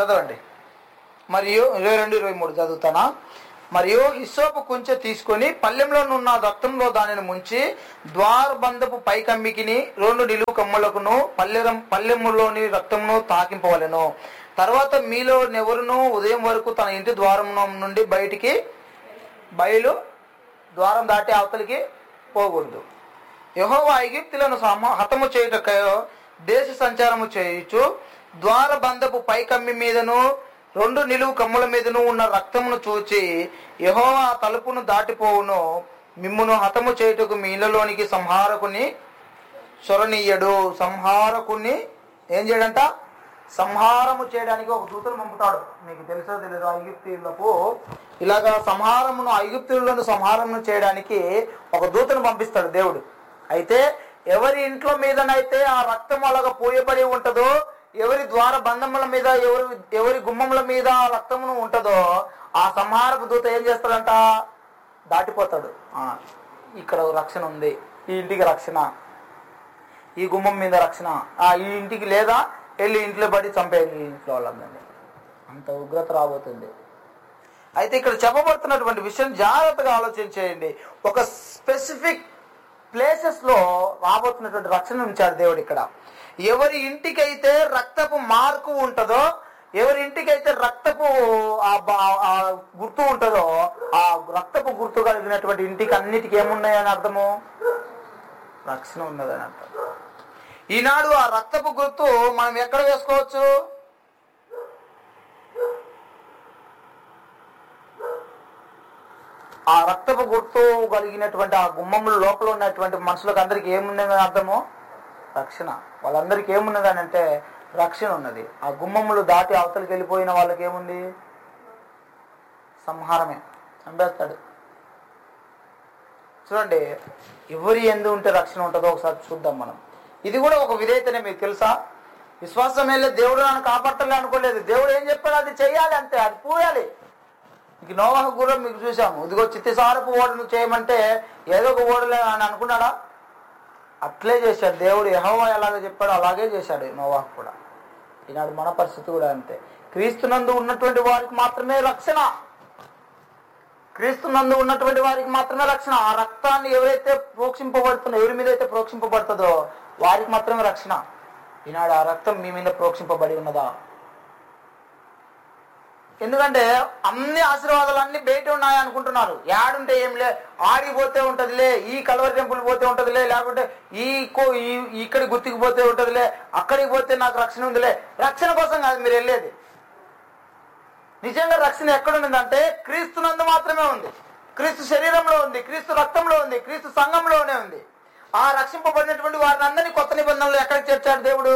చదవండి మరియు ఇరవై రెండు ఇరవై మూడు చదువుతానా మరియు హిస్సోపు కొంచెం తీసుకొని పల్లెంలో ఉన్న రక్తంలో దానిని ముంచి ద్వారబంధపు పైకమ్మికిని రెండు నిలువు కమ్ములకును పల్లెరం పల్లెములోని రక్తమును తాకింపవలెను తర్వాత మీలో ఎవరును ఉదయం వరకు తన ఇంటి ద్వారం నుండి బయటికి బయలు ద్వారం దాటి అవతలికి పోకూడదు యెహోవా ఐగిప్తులను సమ- హతము చేయుటకు దేశ సంచారము చేయుచు ద్వారబంధపు పైకమ్మి మీదను రెండు నిలువు కమ్ముల మీదను ఉన్న రక్తమును చూచి యెహోవా ఆ తలుపును దాటిపోవును మిమ్మును హతము చేయుటకు మీ ఇళ్ళలోనికి సంహారకుని చొరనీయడు సంహారకుని ఏం చేయడంట సంహారము చేయడానికి ఒక దూతను పంపుతాడు మీకు తెలుసో తెలియదు ఐగుప్తీయులకు ఇలాగా సంహారమును ఐగుప్తీయులను సంహారమును చేయడానికి ఒక దూతను పంపిస్తాడు దేవుడు అయితే ఎవరి ఇంట్లో మీదనైతే ఆ రక్తం అలాగా పోయబడి ఉంటుందో ఎవరి ద్వార బంధముల మీద ఎవరి ఎవరి గుమ్మముల మీద ఆ రక్తమును ఉంటుందో ఆ సంహారపు దూత ఏం చేస్తాడంట దాటిపోతాడు ఆ, ఇక్కడ రక్షణ ఉంది ఈ ఇంటికి రక్షణ ఈ గుమ్మం మీద రక్షణ ఆ ఈ ఇంటికి లేదా వెళ్ళి ఇంట్లో పడి చంపేయండి ఈ ఇంట్లో వాళ్ళందరినీ అంత ఉగ్రత రాబోతుంది అయితే ఇక్కడ చెప్పబడుతున్నటువంటి విషయం జాగ్రత్తగా ఆలోచన చేయండి ఒక స్పెసిఫిక్ ప్లేసెస్ లో రాబోతున్నటువంటి రక్షణ ఉంచాడు దేవుడు ఇక్కడ ఎవరి ఇంటికైతే రక్తపు మార్కు ఉంటుందో ఎవరి ఇంటికైతే రక్తపు ఆ బ- ఆ గుర్తు ఉంటుందో ఆ రక్తపు గుర్తు కలిగినటువంటి ఇంటికి అన్నిటికీ ఏమున్నాయని అర్థము రక్షణ ఉన్నదని అర్థం ఈనాడు ఆ రక్తపు గుర్తు మనం ఎక్కడ వేసుకోవచ్చు ఆ రక్తపు గుర్తు కలిగినటువంటి ఆ గుమ్మముల లోపల ఉన్నటువంటి మనుషులకు అందరికి ఏమున్నదని అర్థము రక్షణ వాళ్ళందరికీ ఏమున్నదని అంటే రక్షణ ఉన్నది ఆ గుమ్మములు దాటి అవతలికి వెళ్ళిపోయిన వాళ్ళకి ఏముంది సంహారమే చంపేస్తాడు చూడండి ఎవరి ఎందు ఉంటే రక్షణ ఉంటుందో ఒకసారి చూద్దాం మనం ఇది కూడా ఒక విధేయతనే మీకు తెలుసా విశ్వాసం వెళ్ళే దేవుడు నన్ను కాపాడలే అనుకోలేదు దేవుడు ఏం చెప్పాడు అది చెయ్యాలి అంతే అది పూయాలి ఇంక నోవాహ గుర్రం మీకు చూసాము ఇదిగో చిత్తిసారపు ఓడను చేయమంటే ఏదో ఒక ఓడలే అని అనుకున్నాడా అట్లే చేశాడు దేవుడు యెహోవా ఎలాగ చెప్పాడో అలాగే చేశాడు నోవాహ కూడా ఈనాడు మన పరిస్థితి కూడా అంతే క్రీస్తునందు ఉన్నటువంటి వారికి మాత్రమే రక్షణ క్రీస్తునందు ఉన్నటువంటి వారికి మాత్రమే రక్షణ ఆ రక్తాన్ని ఎవరైతే ప్రోక్షింపబడుతుందో ఎవరి మీద అయితే ప్రోక్షింపబడుతుందో వారికి మాత్రమే రక్షణ ఈనాడు ఆ రక్తం మీ మీద ప్రోక్షింపబడి ఉన్నదా ఎందుకంటే అన్ని ఆశీర్వాదాలు అన్ని బయట ఉన్నాయి అనుకుంటున్నారు యాడుంటే ఏం లే ఆడికి పోతే ఉంటదిలే ఈ కలవరి టెంపుల్ పోతే ఉంటదిలే లేకుంటే ఈ కో- ఈ ఇక్కడి గుర్తికి పోతే ఉంటదిలే అక్కడికి పోతే నాకు రక్షణ ఉందిలే రక్షణ కోసం కాదు మీరు వెళ్ళేది నిజంగా రక్షణ ఎక్కడ ఉందంటే క్రీస్తునందు మాత్రమే ఉంది క్రీస్తు శరీరంలో ఉంది క్రీస్తు రక్తంలో ఉంది క్రీస్తు సంఘంలోనే ఉంది ఆ రక్షింపబడినటువంటి వారిని అందరినీ కొత్త నిబంధనలు ఎక్కడికి చేర్చాడు దేవుడు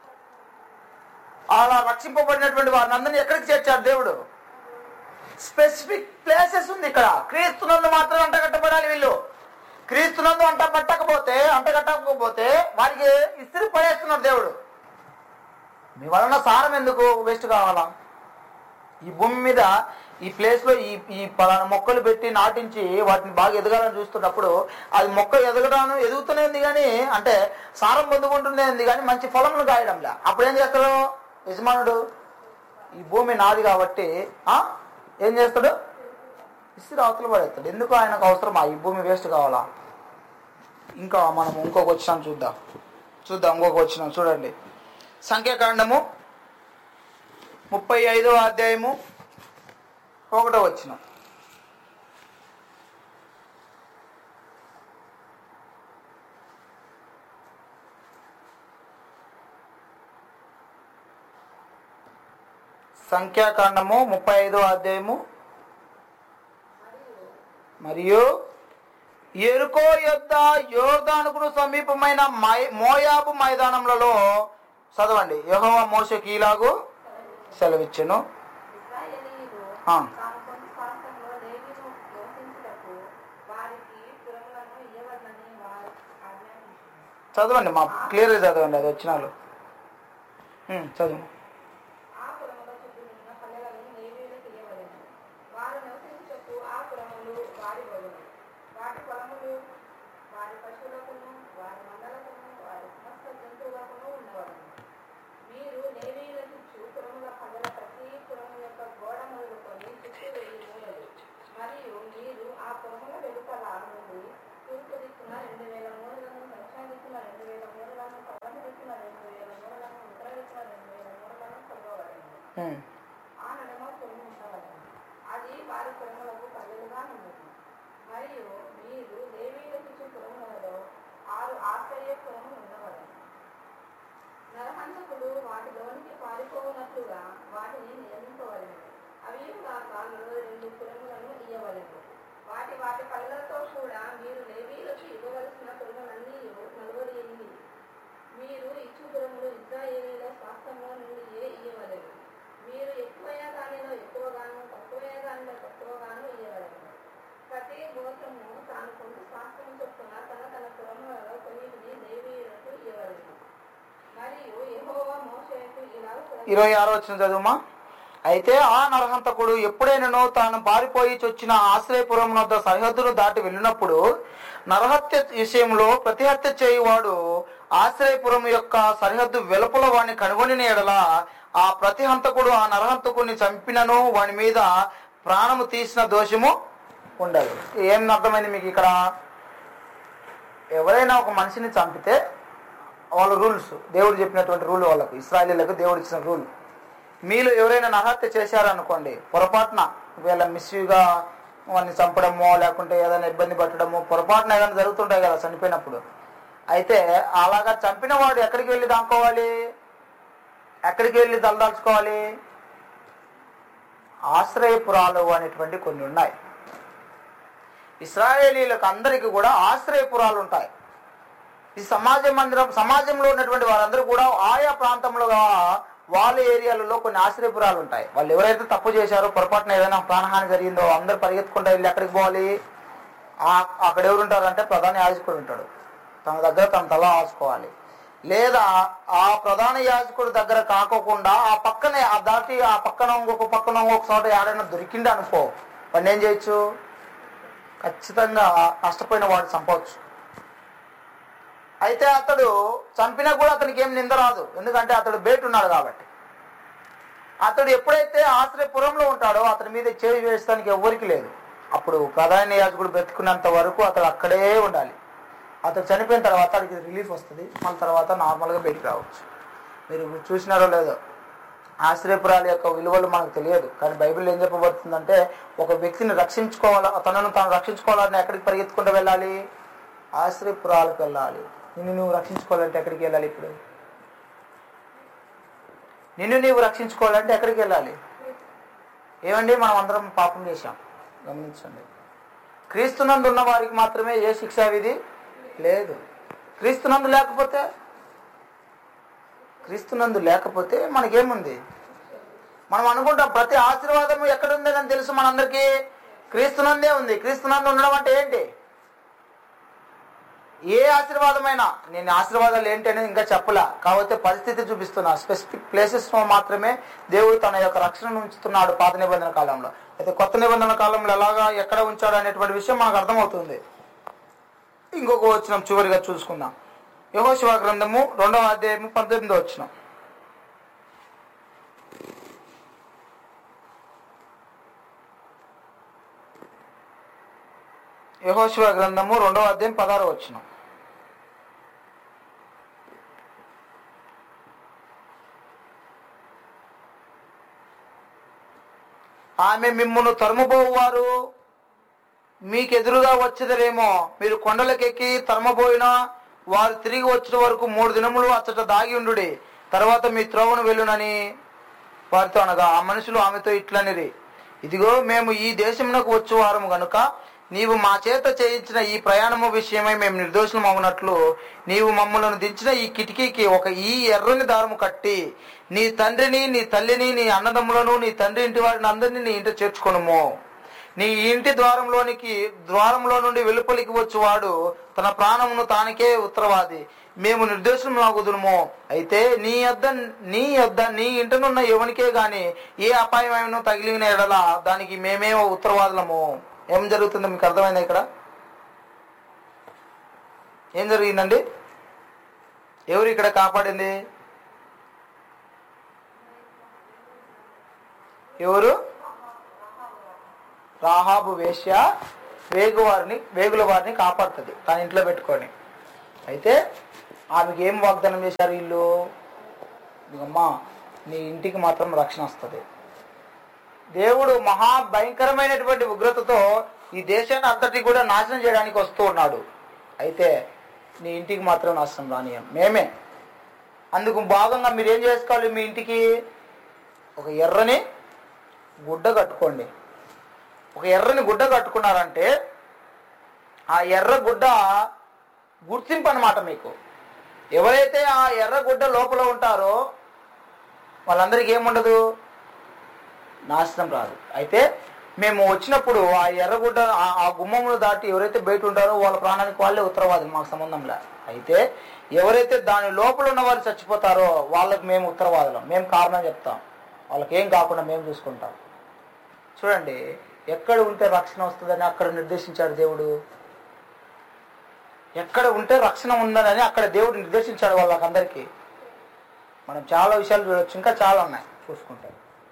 అలా రక్షింపబడినటువంటి వారిని అందరినీ ఎక్కడికి చేర్చాడు దేవుడు స్పెసిఫిక్ ప్లేసెస్ ఉంది ఇక్కడ క్రీస్తునందు మాత్రం అంటగట్టబడాలి వీళ్ళు క్రీస్తునందు అంట పట్టకపోతే అంటగట్టకపోతే వారికి ఇస్త్రీ పడేస్తున్నాడు దేవుడు మీ వలన సారం ఎందుకు వేస్ట్ కావాలా ఈ భూమి మీద ఈ ప్లేస్ లో ఈ ఈ పలానా మొక్కలు పెట్టి నాటించి వాటిని బాగా ఎదగాలని చూస్తున్నప్పుడు అది మొక్క ఎదగడం ఎదుగుతూనే ఉంది కానీ అంటే సారం పొందుకుంటూనే ఉంది కానీ మంచి ఫలములు కాయడంలే అప్పుడు ఏం చేస్తాడు యజమానుడు ఈ భూమి నాది కాబట్టి ఆ ఏం చేస్తాడు ఇస్త్రీ అవతల పడేస్తాడు ఎందుకు ఆయనకు అవసరమా ఈ భూమి వేస్ట్ కావాలా ఇంకా మనం ఇంకొక వచ్చినాం చూద్దాం చూద్దాం ఇంకొక వచ్చినాం చూడండి సంఖ్యాకాండము ముప్పై ఐదో అధ్యాయము ఒకటో వచ్చిన సంఖ్యాకాండము ముప్పై ఐదో అధ్యాయము మరియు ఎరుకో యొద్ద యోర్దానుకును సమీపమైన మై- మోయాబు మైదానములలో చదవండి యెహోవా మోసకి ఇలాగు సెలవిచ్చెను ఇశ్రాయేలీయులు ఆ. తాము పొందు ప్రాంతంలో లేవీయులు నివసించుటకు వారికి పురములను ఇయ్యవలనని వారు ఆజ్ఞాపించారు. చదవండి మా క్లియర్గా చదవండి అది వచ్చినాలు ఉమ్, చదువు ఆ పురముల చుట్టూ ఉన్న పల్లెలను లేవీయులకు ఇయ్యవలెను. వారు నివసించుటకు ఆ పురములు వారి వదులు వాటి పొలములు వారి పశువులకును వారి మందలకును వారి సమస్త జంతువులకును ఉండవలను మీరు లేవీయులకు ఇచ్చు పురముల పల్లెల ప్రతి ఉమ్. ఆ నడుమ కొమ్ము ఉండవలెను అది వారి కొమ్ములకు పల్లెలుగా ఉండదు మరియు మీరు లేవీలకు ఇచ్చు పురములలో ఆరు ఆశ్చర్య పురములు ఉండవలెను నరహంతకుడు వాటిలోనికి పారిపోవునట్లుగా వాటిని నియమింపవలెను అవి కాక ఇరవై రెండు పురములను ఇయ్యవలెను వాటి వాటి పల్లెలతో కూడా మీరు లేవీలకు ఇవ్వవలసిన పురములన్నీ నలుగురు ఎనిమిది మీరు ఇచ్చు పురములు ఇజ్రాయేలీల స్వాస్థ్యంలో నుండి ఏ ఇయ్యవలెను మీరు ఎక్కువైన దానిలో ఎక్కువగాను తక్కువైన దానిలో తక్కువగాను ఇయ్యవలెను ప్రతి గోత్రము తాను కొంత స్వాస్థ్యం చొప్పున తన తన పురములలో కొన్నిటిని లేవీయులకు ఇయ్యవలెను మరియు యెహోవా మోషేకు ఇలాగ సెలవు ఇరవై ఆరో వచ్చిన చదువుమా అయితే ఆ నరహంతకుడు ఎప్పుడైనానో తాను పారిపోయి చొచ్చిన ఆశ్రయపురం వద్ద సరిహద్దును దాటి వెళ్ళినప్పుడు నరహత్య విషయంలో ప్రతిహత్య చేయువాడు ఆశ్రయపురం యొక్క సరిహద్దు వెలుపల వాడిని కనుగొని ఎడల ఆ ప్రతిహంతకుడు ఆ నరహంతకుడిని చంపినను వాని మీద ప్రాణము తీసిన దోషము ఉండదు ఏం అర్థమైంది మీకు ఇక్కడ ఎవరైనా ఒక మనిషిని చంపితే వాళ్ళ రూల్స్ దేవుడు చెప్పినటువంటి రూల్ వాళ్ళకు ఇస్రాయలీలకు దేవుడు ఇచ్చిన రూల్ మీలో ఎవరైనా నరహత్య చేశారనుకోండి పొరపాటున వీళ్ళ మిస్యూగా వాడిని చంపడమో లేకుంటే ఏదైనా ఇబ్బంది పెట్టడమో పొరపాటున ఏదైనా జరుగుతుంటాయి కదా చనిపోయినప్పుడు అయితే అలాగా చంపిన వాడు ఎక్కడికి వెళ్ళి దాక్కోవాలి ఎక్కడికి వెళ్ళి తలదాల్చుకోవాలి ఆశ్రయపురాలు అనేటువంటి కొన్ని ఉన్నాయి ఇస్రాయేలీలకు అందరికీ కూడా ఆశ్రయపురాలు ఉంటాయి ఈ సమాజ మందిరం సమాజంలో ఉన్నటువంటి వారందరూ కూడా ఆయా ప్రాంతంలో వాళ్ళ ఏరియాలలో కొన్ని ఆశ్రయపురాలు ఉంటాయి వాళ్ళు ఎవరైతే తప్పు చేశారో పొరపాటున ఏదైనా ప్రాణహాని జరిగిందో అందరు పరిగెత్తుకుంటూ వెళ్ళి ఎక్కడికి పోవాలి ఆ- అక్కడ ఎవరు ఉంటారంటే ప్రధాన యాజకుడు ఉంటాడు తన దగ్గర తన తల ఆచుకోవాలి లేదా ఆ ప్రధాన యాజకుడి దగ్గర కాకోకుండా ఆ పక్కనే ఆ దాటి ఆ పక్కన ఇంకొక పక్కన ఇంకొక చోట ఏడైనా దొరికింది అనుకో వాడిని ఏం చేయొచ్చు ఖచ్చితంగా నష్టపోయిన వాడు చంపవచ్చు అయితే అతడు చంపినా కూడా అతనికి ఏం నింద రాదు ఎందుకంటే అతడు బయట ఉన్నాడు కాబట్టి అతడు ఎప్పుడైతే ఆశ్రయపురంలో ఉంటాడో అతని మీద చేయి వేయడానికి ఎవ్వరికి లేదు అప్పుడు ప్రధాన యాజకుడు బ్రతుకున్నంత వరకు అతడు అక్కడే ఉండాలి అతడు చనిపోయిన తర్వాత అతడికి రిలీఫ్ వస్తుంది మళ్ళీ తర్వాత నార్మల్గా బయటికి రావచ్చు మీరు ఇప్పుడు చూసినారో లేదో ఆశ్రయపురాల యొక్క విలువలు మనకు తెలియదు కానీ బైబిల్ ఏం చెప్పబడుతుందంటే ఒక వ్యక్తిని రక్షించుకోవాలా తనను తాను రక్షించుకోవాలని ఎక్కడికి పరిగెత్తుకుంటూ వెళ్ళాలి ఆశ్రయపురాలకు వెళ్ళాలి నిన్ను నువ్వు రక్షించుకోవాలంటే ఎక్కడికి వెళ్ళాలి ఇప్పుడు నిన్ను నీవు రక్షించుకోవాలంటే ఎక్కడికి వెళ్ళాలి ఏమండి మనం అందరం పాపం చేశాం గమనించండి క్రీస్తునందు ఉన్న వారికి మాత్రమే ఏ శిక్షా విధి లేదు క్రీస్తునందు లేకపోతే క్రీస్తునందు లేకపోతే మనకేముంది మనం అనుకుంటాం ప్రతి ఆశీర్వాదము ఎక్కడుంది అని తెలుసు మనందరికీ క్రీస్తునందే ఉంది క్రీస్తునందు ఉండడం అంటే ఏంటి ఏ ఆశీర్వాదమైనా నేను ఆశీర్వాదాలు ఏంటి అనేది ఇంకా చెప్పలా కాకపోతే పరిస్థితి చూపిస్తున్నా స్పెసిఫిక్ ప్లేసెస్ లో మాత్రమే దేవుడు తన యొక్క రక్షణను ఉంచుతున్నాడు పాత నిబంధన కాలంలో అయితే కొత్త నిబంధన కాలంలో ఎలాగా ఎక్కడ ఉంచాడు అనేటువంటి విషయం మనకు అర్థమవుతుంది ఇంకొక వచ్చిన చివరిగా చూసుకుందాం యహోశివ గ్రంథము రెండవ అధ్యాయము పంతొమ్మిదో వచ్చిన యహోశివ గ్రంథము రెండవ అధ్యాయం పదహారు వచ్చిన ఆమె మిమ్మును తరుముపోవారు మీకెదురుగా వచ్చేదరేమో మీరు కొండలకెక్కి తరమబోయినా వారు తిరిగి వచ్చిన వరకు మూడు దినములు అచ్చట దాగి ఉండు తర్వాత మీ త్రోవను వెళ్ళునని వారితో అనగా ఆ మనుషులు ఆమెతో ఇట్లనిరి ఇదిగో మేము ఈ దేశమునకు వచ్చు వారము గనుక నీవు మా చేత చేయించిన ఈ ప్రయాణము విషయమై మేము నిర్దోషం అవునట్లు నీవు మమ్మలను దించిన ఈ కిటికీకి ఒక ఈ ఎర్రని దారము కట్టి నీ తండ్రిని నీ తల్లిని నీ అన్నదమ్ములను నీ తండ్రి ఇంటి వారిని అందరినీ నీ ఇంట చేర్చుకొనుము నీ ఇంటి ద్వారంలోనికి ద్వారంలో నుండి వెలుపలికి వచ్చువాడు తన ప్రాణమును తానికే ఉత్తరవాది మేము నిర్దేశంలాగుదుము అయితే నీ యొద్ద నీ యొద్ద నీ ఇంటనున్న ఎవనికే గాని ఏ అపాయమైన తగిలిన ఎడల దానికి మేమే ఉత్తరవాదులము ఏం జరుగుతుందో మీకు అర్థమైందా ఇక్కడ ఏం జరిగిందండి ఎవరు ఇక్కడ కాపాడింది ఎవరు రాహాబు వేశ్య వేగు వారిని వేగుల వారిని కాపాడుతుంది తన ఇంట్లో పెట్టుకొని అయితే ఆమెకి ఏం వాగ్దానం చేశారు వీళ్ళు ఇదిగమ్మా నీ ఇంటికి మాత్రం రక్షణ వస్తుంది దేవుడు మహా భయంకరమైనటువంటి ఉగ్రతతో ఈ దేశాన్ని అంతటి కూడా నాశనం చేయడానికి వస్తూ ఉన్నాడు అయితే నీ ఇంటికి మాత్రం నాశనం రానియం మేమే అందుకు భాగంగా మీరు ఏం చేసుకోవాలి మీ ఇంటికి ఒక ఎర్రని గుడ్డ కట్టుకోండి ఒక ఎర్రని గుడ్డ కట్టుకున్నారంటే ఆ ఎర్ర గుడ్డ గుర్తింపు అన్నమాట మీకు ఎవరైతే ఆ ఎర్ర గుడ్డ లోపల ఉంటారో వాళ్ళందరికీ ఏముండదు నాశనం రాదు అయితే మేము వచ్చినప్పుడు ఆ ఎర్రగుడ్డ ఆ- ఆ గుమ్మములు దాటి ఎవరైతే బయట ఉంటారో వాళ్ళ ప్రాణానికి వాళ్ళే ఉత్తరవాదులు మాకు సంబంధంలే అయితే ఎవరైతే దాని లోపల ఉన్న వారు చచ్చిపోతారో వాళ్ళకి మేము ఉత్తరవాదులం మేము కారణం చెప్తాం వాళ్ళకి ఏం కాకుండా మేము చూసుకుంటాం చూడండి ఎక్కడ ఉంటే రక్షణ వస్తుందని అక్కడ నిర్దేశించాడు దేవుడు ఎక్కడ ఉంటే రక్షణ ఉందని అక్కడ దేవుడు నిర్దేశించాడు వాళ్ళకందరికీ మనం చాలా విషయాలు చూడొచ్చు ఇంకా చాలా ఉన్నాయి చూసుకుంటే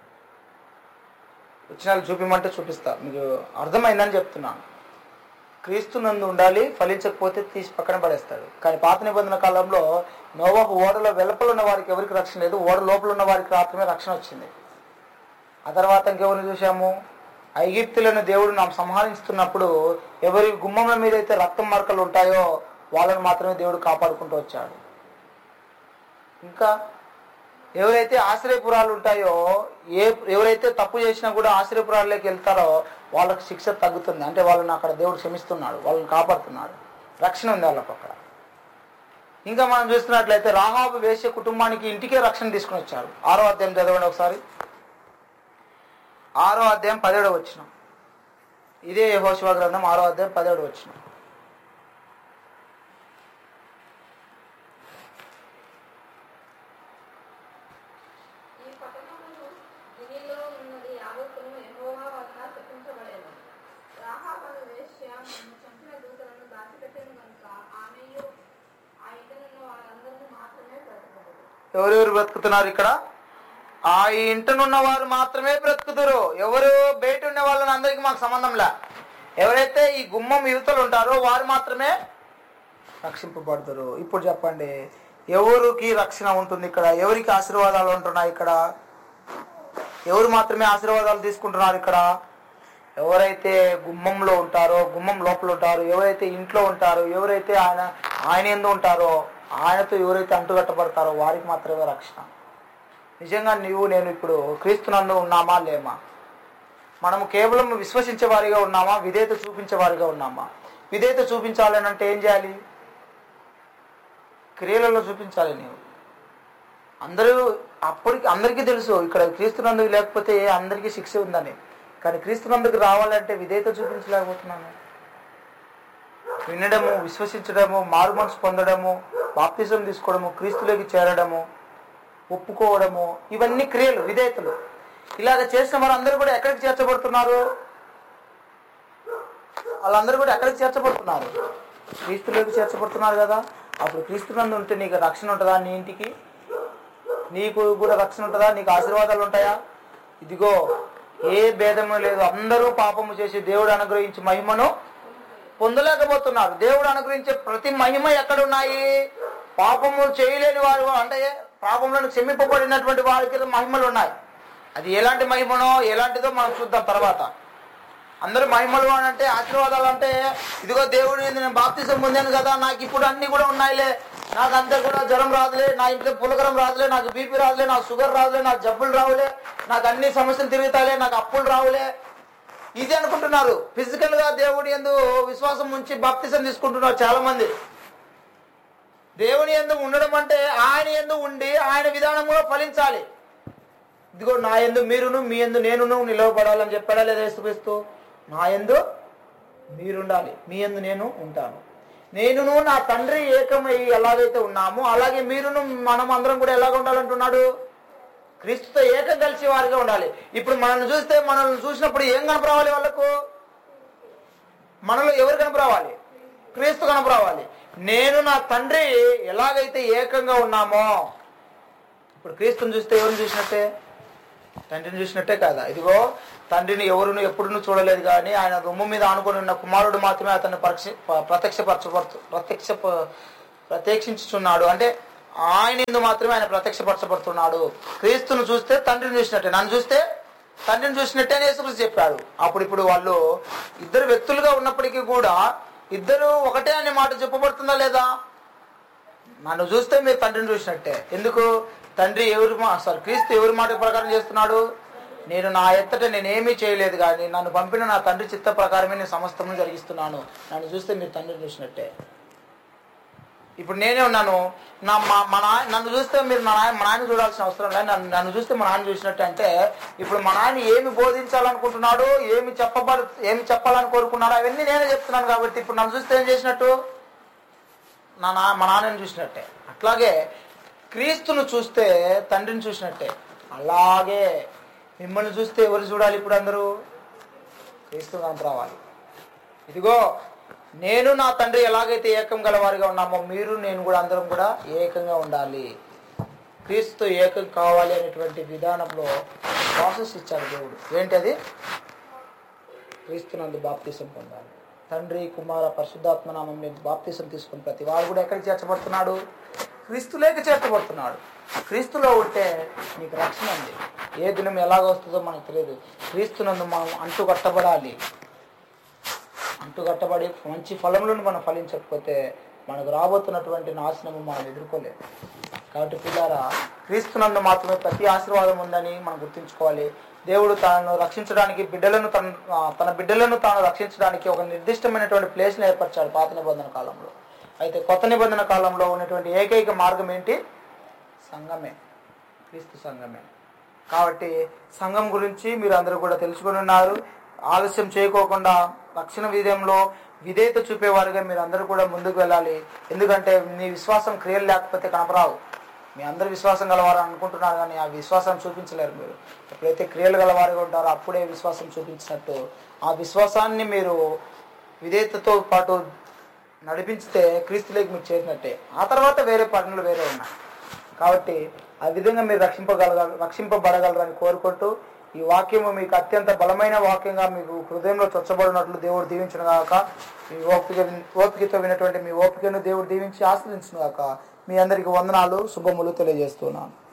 వచ్చిన వాళ్ళు చూపిమంటే చూపిస్తా మీకు అర్థమైందని చెప్తున్నాను క్రీస్తు నందు ఉండాలి ఫలించకపోతే తీసి పక్కన పడేస్తాడు కానీ పాత నిబంధన కాలంలో నోవాహు ఓడలో వెలుపల ఉన్న వారికి ఎవరికి రక్షణ లేదు ఓడ లోపల ఉన్న వారికి మాత్రమే రక్షణ వచ్చింది ఆ తర్వాత ఇంకెవరిని చూసాము ఐగిప్తులను దేవుడు நாம் సంహరిస్తున్నప్పుడు ఎవరి గుమ్మముల మీద అయితే రక్తం మరకలు ఉంటాయో వాళ్ళని మాత్రమే దేవుడు కాపాడుకుంటూ వచ్చాడు ఇంకా ఎవరైతే ఆశ్రయపురాలు ఉంటాయో ఏ ఎవరైతే తప్పు చేసినా కూడా ఆశ్రయపురాల్లోకి వెళ్తారో వాళ్ళకి శిక్ష తగ్గుతుంది అంటే వాళ్ళని అక్కడ దేవుడు క్షమిస్తున్నాడు వాళ్ళని కాపాడుతున్నాడు రక్షణ ఉంది వాళ్ళకి అక్కడ ఇంకా మనం చూస్తున్నట్లయితే రాహాబు వేసే కుటుంబానికి ఇంటికే రక్షణ తీసుకుని వచ్చాడు ఆరో అధ్యాయం చదవండి ఒకసారి ఆరో అధ్యాయం పదిహేడు వచ్చిన ఇదే యెహోషువ గ్రంథం ఆరో అధ్యాయం పదిహేడు వచ్చిన ఈ పట్టణమును దీనిలో ఉన్నది యావత్తును యెహోవా వలన శపించబడేను రాహాబను వేశ్య నన్ను చంపిన దూతలను దాచిపెట్టెను కనుక ఆమెయు ఆ ఇంటనున్న వారందరూ మాత్రమే బ్రతకదు ఎవరెవరు బ్రతుకుతున్నారు ఇక్కడ ఆ ఇంటనున్న వారు మాత్రమే బ్రతుకుతారు ఎవరు బయట ఉన్న వాళ్ళని అందరికి మాకు సంబంధంలే ఎవరైతే ఈ గుమ్మం యువతలు ఉంటారో వారు మాత్రమే రక్షింపబడతారు ఇప్పుడు చెప్పండి ఎవరికి రక్షణ ఉంటుంది ఇక్కడ ఎవరికి ఆశీర్వాదాలు ఉంటున్నాయి ఇక్కడ ఎవరు మాత్రమే ఆశీర్వాదాలు తీసుకుంటున్నారు ఇక్కడ ఎవరైతే గుమ్మంలో ఉంటారో గుమ్మం లోపల ఉంటారో ఎవరైతే ఇంట్లో ఉంటారో ఎవరైతే ఆయన ఆయన ఎందు ఉంటారో ఆయనతో ఎవరైతే అంటుకట్టబడతారో వారికి మాత్రమే రక్షణ నిజంగా నీవు నేను ఇప్పుడు క్రీస్తునందు ఉన్నామా లేమా మనము కేవలం విశ్వసించే వారిగా ఉన్నామా విధేయత చూపించే వారిగా ఉన్నామా విధేయత చూపించాలని అంటే ఏం చేయాలి క్రియలలో చూపించాలి నీవు అందరూ అప్పటికి అందరికీ తెలుసు ఇక్కడ క్రీస్తునందుకు లేకపోతే అందరికీ శిక్ష ఉందని కానీ క్రీస్తునందుకు రావాలంటే విధేయత చూపించలేకపోతున్నాను వినడము విశ్వసించడము మారు మనసు పొందడము బాప్తిజం తీసుకోవడము క్రీస్తులోకి చేరడము ఒప్పుకోవడము ఇవన్నీ క్రియలు విధేయతలు ఇలాగ చేసిన వారందరూ కూడా ఎక్కడికి చేర్చబడుతున్నారు వాళ్ళందరూ కూడా ఎక్కడికి చేర్చబడుతున్నారు క్రీస్తులోకి చేర్చబడుతున్నారు కదా అప్పుడు క్రీస్తునందు ఉంటే నీకు రక్షణ ఉంటుందా నీ ఇంటికి నీకు కూడా రక్షణ ఉంటుందా నీకు ఆశీర్వాదాలు ఉంటాయా ఇదిగో ఏ భేదము లేదు అందరూ పాపము చేసి దేవుడు అనుగ్రహించి మహిమను పొందలేకపోతున్నారు దేవుడు అనుగ్రహించే ప్రతి మహిమ ఎక్కడున్నాయి పాపము చేయలేని వారు అంటే పాపములను క్షమింపబడినటువంటి వారికి మహిమలు ఉన్నాయి అది ఎలాంటి మహిమనో ఎలాంటిదో మనం చూద్దాం తర్వాత అందరూ మహిమలు అని అంటే ఆశీర్వాదాలు అంటే ఇదిగో దేవుడు నేను బాప్తిజం పొందాను కదా నాకు ఇప్పుడు అన్ని కూడా ఉన్నాయిలే నాకు అంతా కూడా జ్వరం రాదులే నా ఇంట్లో పులకరం రాదులే నాకు బీపీ రాదులే నాకు షుగర్ రాదులే నాకు జబ్బులు రావులే నాకు అన్ని సమస్యలు తిరుగుతాలే నాకు అప్పులు రావులే ఇది అనుకుంటున్నారు ఫిజికల్ గా దేవుడి ఎందు విశ్వాసం ఉంచి బాప్తిజం తీసుకుంటున్నారు చాలా మంది దేవుని ఎందు ఉండడం అంటే ఆయన ఎందు ఉండి ఆయన విధానం కూడా ఫలించాలి ఇదిగో నా ఎందు మీరును మీ ఎందు నేనును నిలవబడాలని చెప్పాడా లేదా యేసుక్రీస్తు నా ఎందు మీరుండాలి మీ ఎందు నేను ఉంటాను నేనును నా తండ్రి ఏకమై ఎలాగైతే ఉన్నామో అలాగే మీరును మనం అందరం కూడా ఎలాగ ఉండాలంటున్నాడు క్రీస్తుతో ఏకం కలిసి వారిగా ఉండాలి ఇప్పుడు మనల్ని చూస్తే మనల్ని చూసినప్పుడు ఏం కనపరావాలి వాళ్ళకు మనలో ఎవరు కనపరావాలి క్రీస్తు కనపరావాలి నేను నా తండ్రి ఎలాగైతే ఏకంగా ఉన్నామో ఇప్పుడు క్రీస్తుని చూస్తే ఎవరిని చూసినట్టే తండ్రిని చూసినట్టే కాదా ఇదిగో తండ్రిని ఎవరును ఎప్పుడును చూడలేదు కానీ ఆయన రొమ్ము మీద ఆనుకొని ఉన్న కుమారుడు మాత్రమే అతన్ని పరీక్ష ప్రత్యక్షపరచబడుతు ప్రత్యక్ష ప్రత్యక్షించుచున్నాడు అంటే ఆయన ఎందు మాత్రమే ఆయన ప్రత్యక్షపరచబడుతున్నాడు క్రీస్తును చూస్తే తండ్రిని చూసినట్టే నన్ను చూస్తే తండ్రిని చూసినట్టే అని యేసుక్రీస్తు చెప్పాడు అప్పుడు ఇప్పుడు వాళ్ళు ఇద్దరు వ్యక్తులుగా ఉన్నప్పటికీ కూడా ఇద్దరు ఒకటే అనే మాట చెప్పబడుతుందా లేదా నన్ను చూస్తే మీరు తండ్రిని చూసినట్టే ఎందుకు తండ్రి ఎవరి మా సారీ క్రీస్తు ఎవరి మాట ప్రకారం చేస్తున్నాడు నేను నా ఎత్తట నేనేమీ చేయలేదు కానీ నన్ను పంపిన నా తండ్రి చిత్త ప్రకారమే నేను సమస్తము జరిగిస్తున్నాను నన్ను చూస్తే మీరు తండ్రిని చూసినట్టే ఇప్పుడు నేనే ఉన్నాను నా మా మా నాన్న నన్ను చూస్తే మీరు మా నాయన మా నాయన చూడాల్సిన అవసరం లేదు నన్ను నన్ను చూస్తే మా నాన్న చూసినట్టు అంటే ఇప్పుడు మా నాన్న ఏమి బోధించాలనుకుంటున్నాడు ఏమి చెప్పబడు ఏమి చెప్పాలని కోరుకున్నాడు అవన్నీ నేనే చెప్తున్నాను కాబట్టి ఇప్పుడు నన్ను చూస్తే ఏం చేసినట్టు నా నా మా నాన్నని చూసినట్టే అట్లాగే క్రీస్తును చూస్తే తండ్రిని చూసినట్టే అలాగే మిమ్మల్ని చూస్తే ఎవరు చూడాలి ఇప్పుడు అందరూ క్రీస్తు కాంతి రావాలి ఇదిగో నేను నా తండ్రి ఎలాగైతే ఏకం గలవారిగా ఉన్నామో మీరు నేను కూడా అందరం కూడా ఏకంగా ఉండాలి క్రీస్తు ఏకం కావాలి అనేటువంటి విధానంలో ప్రాసెస్ ఇచ్చాడు దేవుడు ఏంటది క్రీస్తునందు బాప్తీసం పొందాలి తండ్రి కుమార పరిశుద్ధాత్మ నామం మీద బాప్తీసం తీసుకుని ప్రతి వాడు కూడా ఎక్కడికి చేర్చబడుతున్నాడు క్రీస్తులేక చేర్చబడుతున్నాడు క్రీస్తులో ఉంటే నీకు రక్షణ ఉంది ఏ దినం ఎలాగ వస్తుందో మనకు తెలియదు క్రీస్తునందు మనం అంటు కట్టబడాలి అంటు కట్టబడి మంచి ఫలములను మనం ఫలించకపోతే మనకు రాబోతున్నటువంటి నాశనము మనం ఎదుర్కోలేము కాబట్టి పిల్లారా క్రీస్తునందు మాత్రమే ప్రతి ఆశీర్వాదం ఉందని మనం గుర్తుంచుకోవాలి దేవుడు తనను రక్షించడానికి బిడ్డలను తన ఆ, తన బిడ్డలను తాను రక్షించడానికి ఒక నిర్దిష్టమైనటువంటి ప్లేస్ని ఏర్పరిచాడు పాత నిబంధన కాలంలో అయితే కొత్త నిబంధన కాలంలో ఉన్నటువంటి ఏకైక మార్గం ఏంటి సంఘమే క్రీస్తు సంఘమే కాబట్టి సంఘం గురించి మీరు అందరూ కూడా తెలుసుకొని ఉన్నారు ఆలస్యం చేయకోకుండా రక్షణ విధంలో విధేయత చూపేవారుగా మీరు అందరూ కూడా ముందుకు వెళ్ళాలి ఎందుకంటే మీ విశ్వాసం క్రియలు లేకపోతే కనపరావు మీ అందరు విశ్వాసం గలవారు అనుకుంటున్నారు కానీ ఆ విశ్వాసాన్ని చూపించలేరు మీరు ఎప్పుడైతే క్రియలు గలవారుగా ఉంటారో అప్పుడే విశ్వాసం చూపించినట్టు ఆ విశ్వాసాన్ని మీరు విధేయతతో పాటు నడిపించితే క్రీస్తులోకి మీరు చేరినట్టే ఆ తర్వాత వేరే పనులు వేరే ఉన్నాయి కాబట్టి ఆ విధంగా మీరు రక్షింపగలగ రక్షింపబడగలరని కోరుకుంటూ ఈ వాక్యము మీకు అత్యంత బలమైన వాక్యంగా మీకు హృదయంలో చొచ్చబడినట్లు దేవుడు దీవించిన గాక మీ ఓపిక ఓపికతో వినటువంటి మీ ఓపికను దేవుడు దీవించి ఆశ్రయించిన గాక మీ అందరికి వందనాలు శుభములు తెలియజేస్తున్నాను